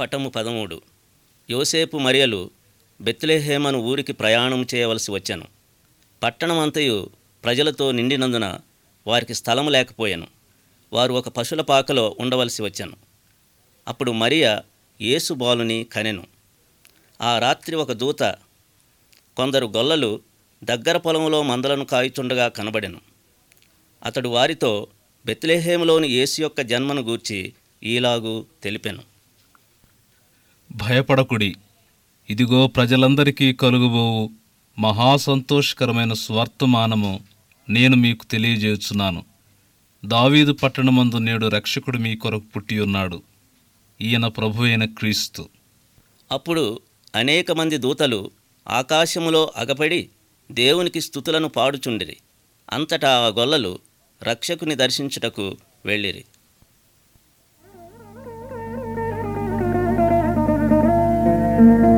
పటము పదమూడు యోసేపు మరియలు బెత్లెహేమను ఊరికి ప్రయాణం చేయవలసి వచ్చాను పట్టణమంతయు ప్రజలతో నిండినందున వారికి స్థలము లేకపోయాను వారు ఒక పశుల పాకలో ఉండవలసి వచ్చాను అప్పుడు మరియ యేసు బాలుని కనెను ఆ రాత్రి ఒక దూత కొందరు గొల్లలు దగ్గర పొలంలో మందలను కాయుచుండగా కనబడెను అతడు వారితో బెత్లెహేములోని యేసు యొక్క జన్మను గూర్చి ఈలాగు తెలిపెను భయపడకుడి ఇదిగో ప్రజలందరికీ కలుగుబోవు మహాసంతోషకరమైన స్వర్తమానము నేను మీకు తెలియజేయుచున్నాను దావీదు పట్టణమందు నేడు రక్షకుడు మీ కొరకు పుట్టి ఉన్నాడు ఈయన ప్రభు అయిన క్రీస్తు అప్పుడు అనేక మంది దూతలు ఆకాశములో అగపడి దేవునికి స్థుతులను పాడుచుండిరి అంతటా ఆ గొల్లలు రక్షకుని దర్శించుటకు వెళ్ళిరి thank you